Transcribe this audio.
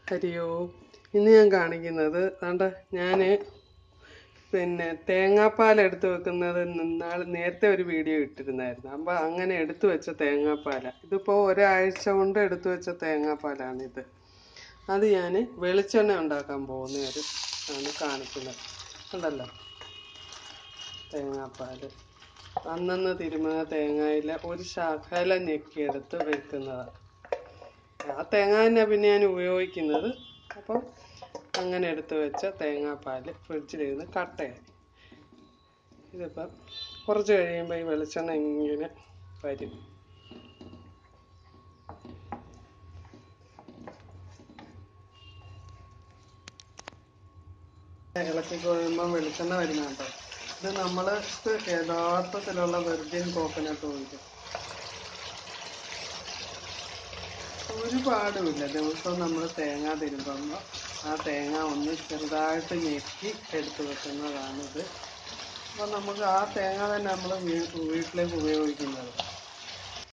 ഹരിയോ ഇന്ന് ഞാൻ കാണിക്കുന്നത് കണ്ട ഞാൻ പിന്നെ തേങ്ങാപ്പാൽ എടുത്ത് വെക്കുന്നത് നാൾ നേരത്തെ ഒരു വീഡിയോ ഇട്ടിരുന്നായിരുന്നു അപ്പോൾ അങ്ങനെ എടുത്തു വെച്ച തേങ്ങാപ്പാല ഇതിപ്പോൾ ഒരാഴ്ച കൊണ്ട് എടുത്തു വെച്ച തേങ്ങാപ്പാലാണിത് അത് ഞാൻ വെളിച്ചെണ്ണ ഉണ്ടാക്കാൻ പോകുന്ന ഒരു ആണ് കാണിക്കുന്നത് ഉണ്ടല്ലോ തേങ്ങാപ്പാൽ അന്നന്ന് തിരുമുക തേങ്ങയിൽ ഒരു ശകല ഞെക്കിയെടുത്ത് വെക്കുന്നതാണ് ആ തേങ്ങ തന്നെ പിന്നെ ഞാൻ ഉപയോഗിക്കുന്നത് അപ്പം അങ്ങനെ എടുത്ത് വെച്ച തേങ്ങാപ്പാൽ ഫ്രിഡ്ജിലിരുന്ന് കട്ടയായി ഇതിപ്പം കുറച്ച് കഴിയുമ്പോൾ ഈ വെളിച്ചെണ്ണ ഇങ്ങനെ വരും ഇളക്കി കഴിയുമ്പോൾ വെളിച്ചെണ്ണ വരുന്ന കേട്ടോ ഇത് നമ്മൾ യഥാർത്ഥത്തിലുള്ള വെർജിൻ കോക്കനട്ട് ഒഴിക്കും ഒരുപാടുമില്ല ദിവസവും നമ്മൾ തേങ്ങ തിരുമ്പുമ്പോൾ ആ തേങ്ങ ഒന്ന് ചെറുതായിട്ട് ഞെക്കി എടുത്ത് വെക്കുന്നതാണിത് അപ്പോൾ നമുക്ക് ആ തേങ്ങ തന്നെ നമ്മൾ വീട്ടിലേക്ക് ഉപയോഗിക്കുന്നത്